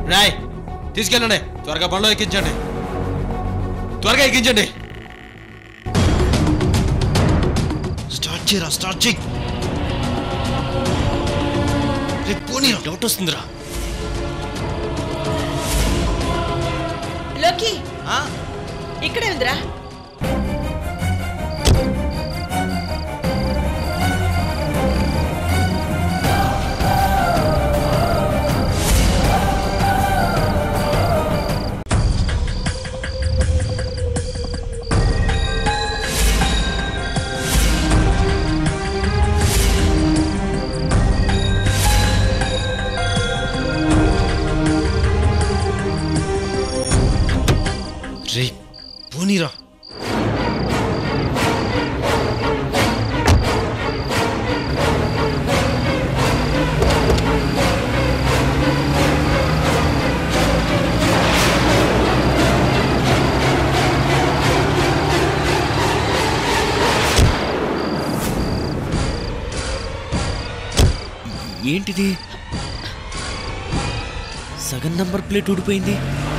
రాయ్ తీసుకెళ్ళండి త్వరగా బండ్లో ఎక్కించండి త్వరగా ఎక్కించండి స్టార్ట్ చేయరా స్టార్ట్ చేయి రేపు పోనీరా డౌట్ వస్తుందిరా లోకి ఇక్కడే ఉందిరా రే పోనీరా ఏంటిది సగం నంబర్ ప్లేట్ ఊడిపోయింది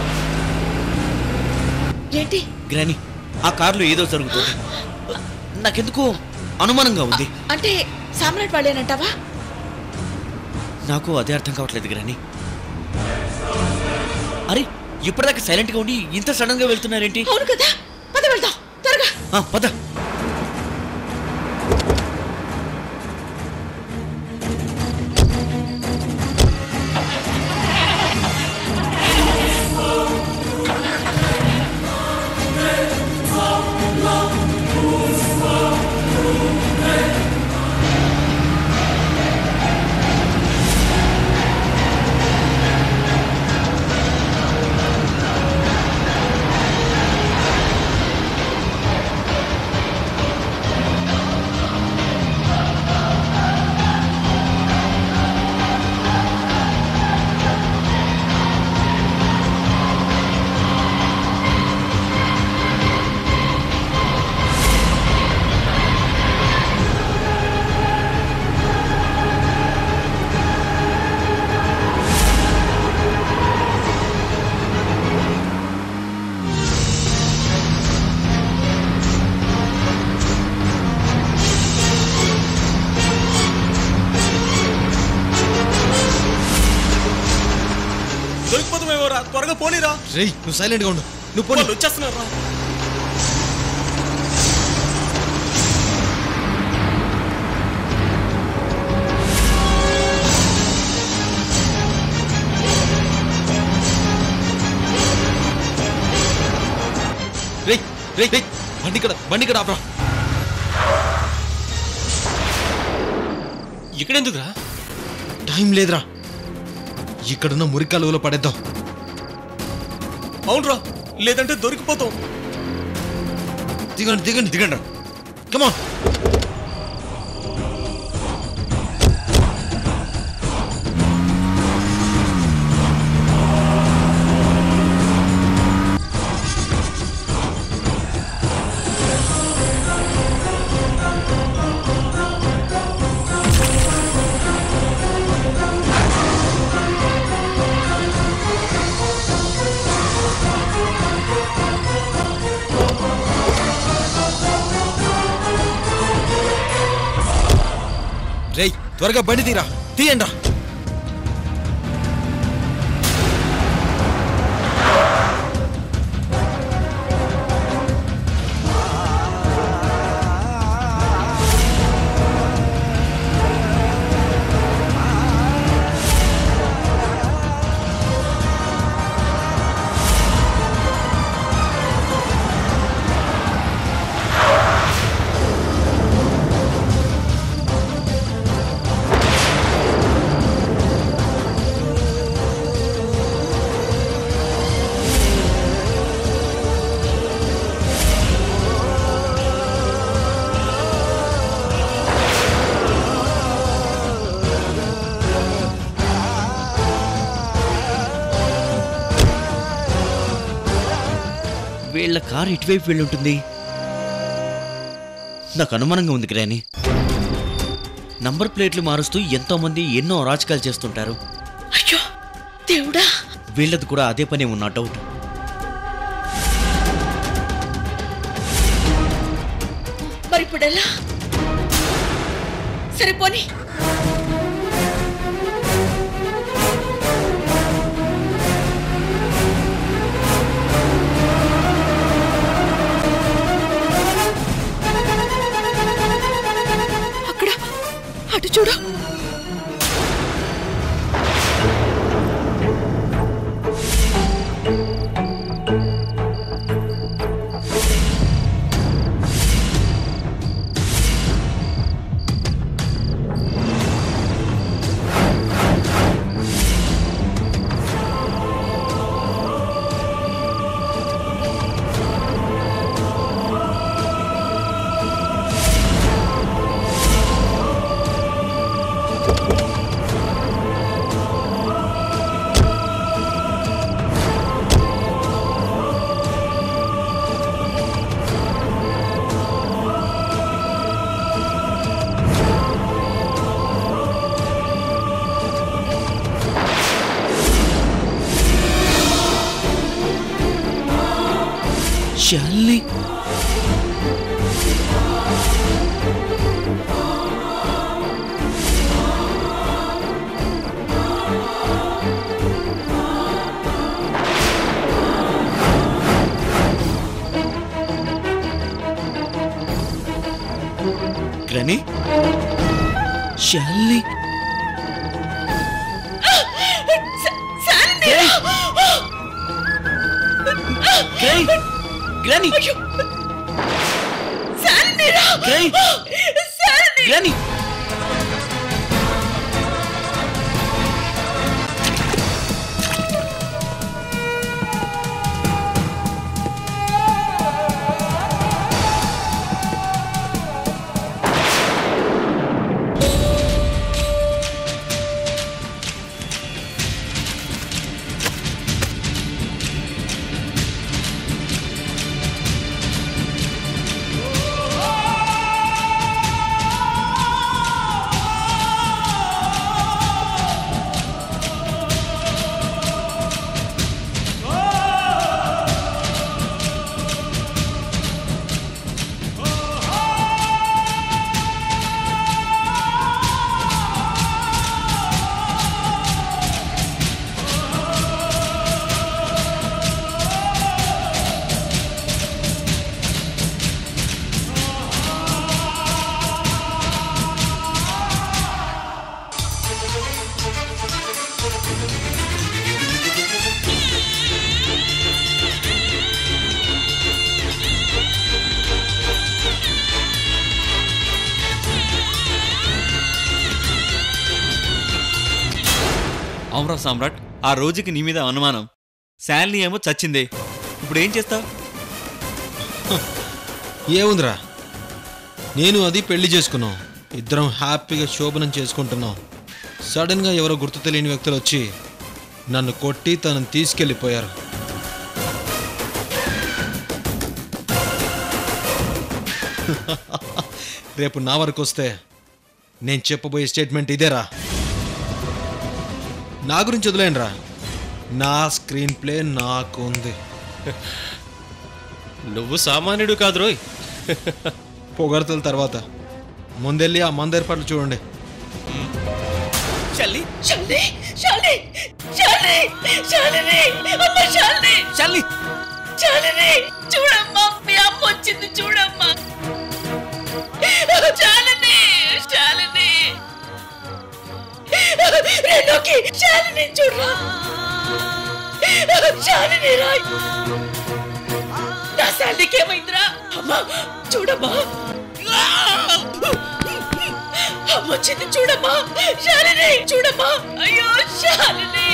ఏంటి గ్రాని ఆ కారులో ఏదో జరుగుతుంది నాకెందుకో అనుమానంగా ఉంది అంటే సామ్రాట్ వాళ్ళేనంటావా నాకు అదే అర్థం కావట్లేదు గ్రాని అరే ఇప్పటిదాకా సైలెంట్గా ఉండి ఇంత సడన్ గా వెళ్తున్నారేంటి అవును కదా పద వెళ్దాం త్వరగా ఆ, పద దొరికిపోతామేమోరా త్వరగా పోనీరా రేయ్ నువ్వు సైలెంట్గా ఉండు నువ్వు పోనీ వాళ్ళు వచ్చేస్తున్నారా రేయ్ రేయ్ రేయ్ బండి ఇక్కడ బండి ఇక్కడ ఆపరా ఇక్కడెందుకురా టైం లేదురా ఇక్కడున్న మురికాలువలో పడేద్దాం అవునరా లేదంటే దొరికిపోతాం దిగండి దిగండి దిగండి కమాన్ రేయ్ త్వరగా బండి తీరా తీయండి వీళ్ళ కారు ఇటువైపు వెళ్ళి ఉంటుంది నాకు అనుమానంగా ఉంది గ్రాని నంబర్ ప్లేట్లు మారుస్తూ ఎంతో మంది ఎన్నో అరాచకాలు చేస్తుంటారు అయ్యో దేవుడా వీళ్ళది కూడా అదే పని ఉన్న డౌట్ మరి ఇప్పుడు ఎలా సరే పోనీ అక్కడ అటు చూడు శాలిని గ్రాని శాలిని శాలిని! ఏయ్! గ్రాని గ్రాని అయ్యో! శాలిని రా! గ్రాని శాలిని! గ్రాని అవునరా సామ్రాట్ ఆ రోజుకి నీ మీద అనుమానం శాలిని ఏమో చచ్చిందే ఇప్పుడు ఏం చేస్తావు ఏముందిరా నేను అది పెళ్లి చేసుకున్నాం ఇద్దరం హ్యాపీగా శోభనం చేసుకుంటున్నాం సడన్గా ఎవరో గుర్తు తెలియని వ్యక్తులు వచ్చి నన్ను కొట్టి తనని తీసుకెళ్ళిపోయారు రేపు నా వరకు వస్తే నేను చెప్పబోయే స్టేట్మెంట్ ఇదేరా నా గురించి వదిలేండిరా నా స్క్రీన్ ప్లే నాకు ఉంది నువ్వు సామాన్యుడు కాదు రోయ్ పొగడతల తర్వాత ముందెళ్ళి ఆ మంద ఏర్పాట్లు చూడండి శాలిని శాలిని! శాలిని! శాలిని! శాలిని! అమ్మ శాలిని! శాలిని శాలిని! చూడమ్మా మీ అమ్మ వచ్చింది చూడమ్మా శాలిని! శాలిని! రెండోకి శాలిని చూడరా శాలిని రాయ్ నా శాలినికి ఏమైందిరా అమ్మా చూడమ్మా అమ్మ వచ్చింది చూడమ్మా శాలిని చూడమ్మా అయ్యో శాలిని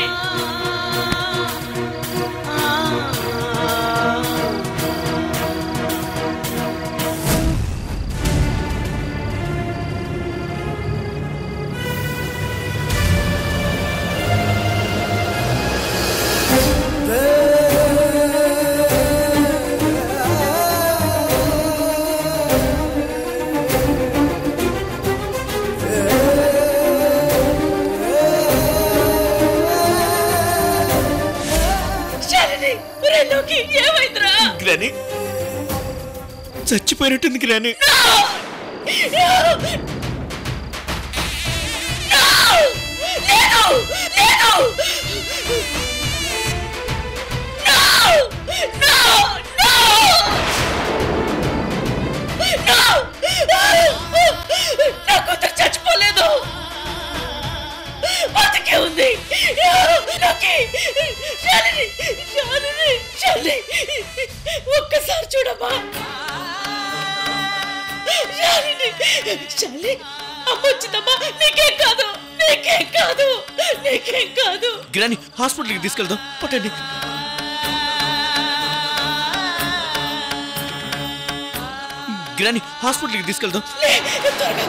ఆ గ్రాని చచ్చిపోయినట్టుంది గ్రాని లేదు లేదు No! No! No! No! నా కూతురు చచ్చిపోలేదు బతికే ఉంది నాకి శాలిని శాలిని శాలి ఒక్కసారి చూడమ్మా శాలిని శాలి అమ్మ వచ్చిందమ్మా నీకేం కాదు నీకేం కాదు నీకేం కాదు గ్రాని హాస్పిటల్కి తీసుకెళ్దాం పట్టండి గ్రాని హాస్పిటల్కి తీసుకెళ్దాం లే, త్వరగా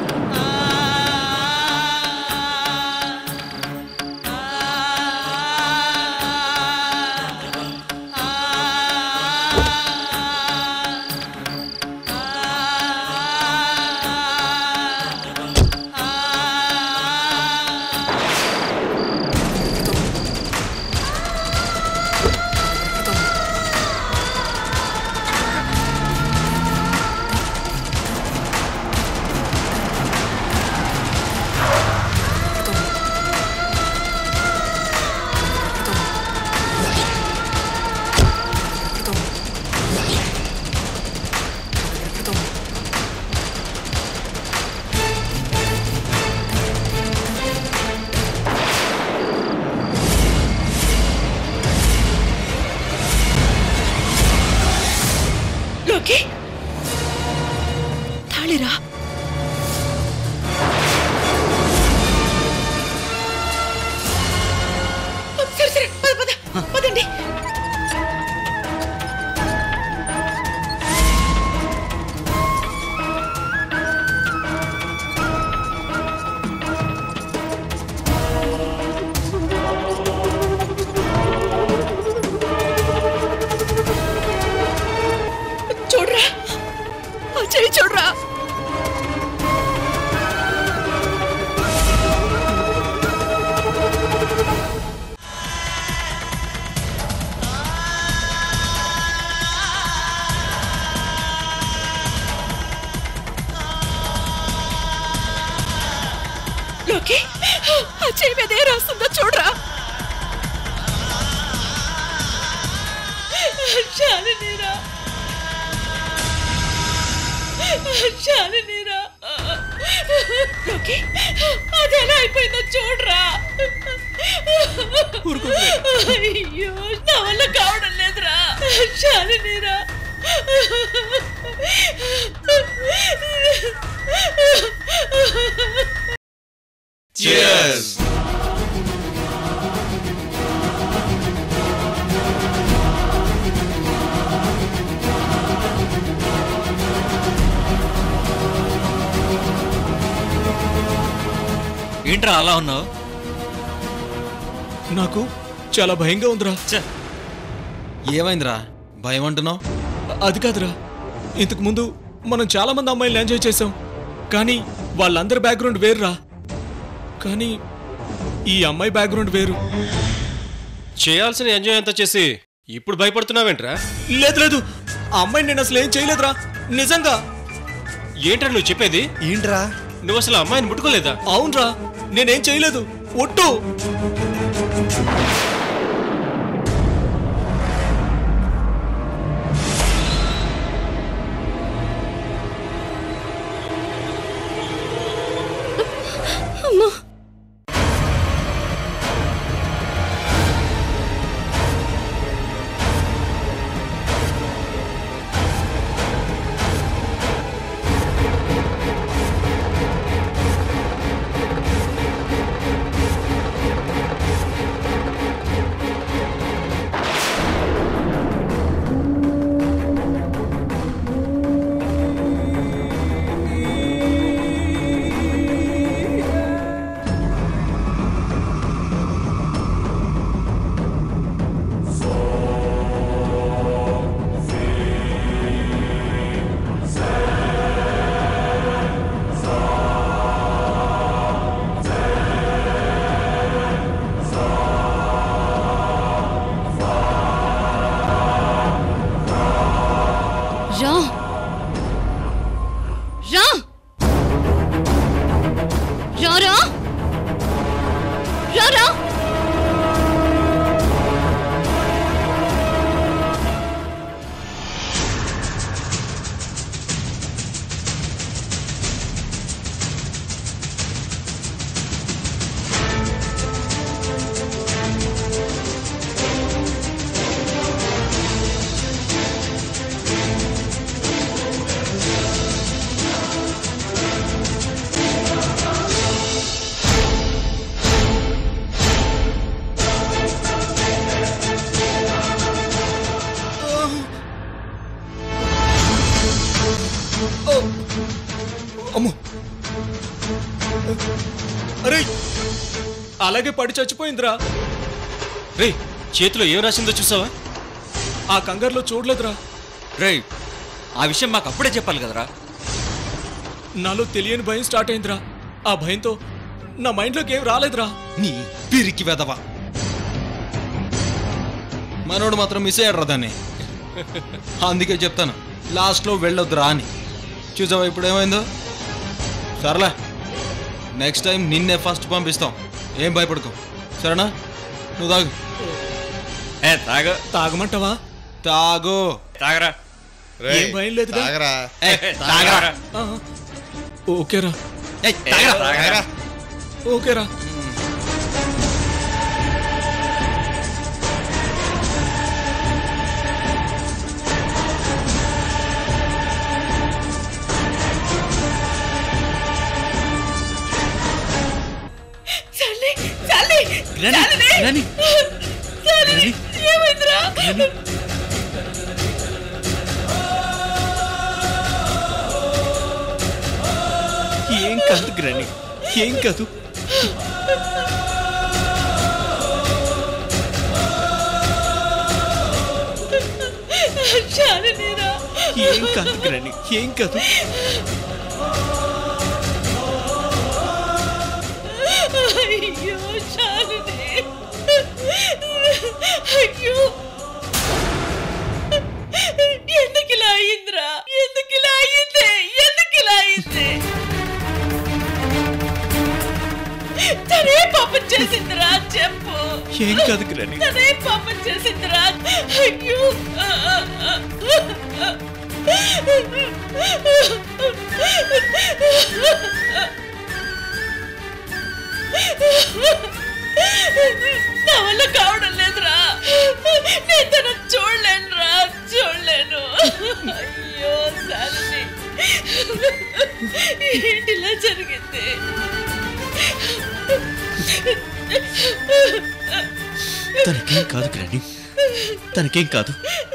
లోకి తాళిరా సరే సరే పద పద పదండి చూడరా ఆ చెయ్యి చూడరా లోకి ఆ చెయ్యి మీద ఏ రాస్తుందో చూడరా శాలినీరా శాలినీరా లోకి అది ఎలా అయిపోయిందో చూడరా అయ్యో నా వల్ల కావడం లేదురా శాలినీరా ఏంట్రా అలా ఉన్నావు నాకు చాలా భయంగా ఉందిరా ఛ, ఏమైందిరా భయం అంటున్నావు అది కాదురా ఇంతకు ముందు మనం చాలా మంది అమ్మాయిలు ఎంజాయ్ చేసాం కానీ వాళ్ళందరి బ్యాక్గ్రౌండ్ వేరురా కానీ ఈ అమ్మాయి బ్యాక్గ్రౌండ్ వేరు చేయాల్సిన ఎంజాయ్ అంతా చేసి ఇప్పుడు భయపడుతున్నావేంట్రా లేదు లేదు ఆ అమ్మాయి నేను అసలు ఏం చేయలేదురా నిజంగా ఏంట్రా నువ్వు చెప్పేది ఏంట్రా నువ్వు అసలు ఆ అమ్మాయిని ముట్టుకోలేదా అవునరా నేనేం చేయలేదు ఒట్టు అరే అలాగే పడి చచ్చిపోయిందిరా రే చేతిలో ఏం రాసిందో చూసావా ఆ కంగారులో చూడలేదురా రేయ్ ఆ విషయం మాకు అప్పుడే చెప్పాలి కదరా నాలో తెలియని భయం స్టార్ట్ అయిందిరా ఆ భయంతో నా మైండ్లోకి ఏం రాలేదురా నీ పిరికి వెదవా మనోడు మాత్రం మిస్ అయ్యాడు దాన్ని అందుకే చెప్తాను లాస్ట్లో వెళ్ళొద్దురా అని చూసావా ఇప్పుడు ఏమైందో సరేలే నెక్స్ట్ టైం నిన్నే ఫస్ట్ పంపిస్తాం ఏం భయపడుకో సరేనా నువ్వు తాగు ఏ తాగ తాగమంటావా తాగు తాగరా ఏం భయం లేదుగా తాగరా తాగరా ఆ, ఓకేరా ఏయ్, తాగరా తాగరా ఓకేరా చాలే చాలే చాలే రాని చాలే ఏమైందిరా ఏం కాదు గ్రాని ఏం కాదు చాలనేరా ఏం కాదు గ్రాని ఏం కాదు అయ్యో చాలనే అయ్యో ఎందుకు ఇలా అయిందిరా ఎందుకు ఇలా అయింది ఎందుకు ఇలా అయింది తనే పాపం చేసిందిరా చెప్పు ఏం కాదు గ్రాని తనే పాపం చేసిందిరా అయ్యో నా వల్ల కావడం లేదురా నేను తన చూడలేనురా చూడలేను అయ్యో సాలని ఏంటిలా జరిగింది తనకేం కాదు గ్రాని తనకేం కాదు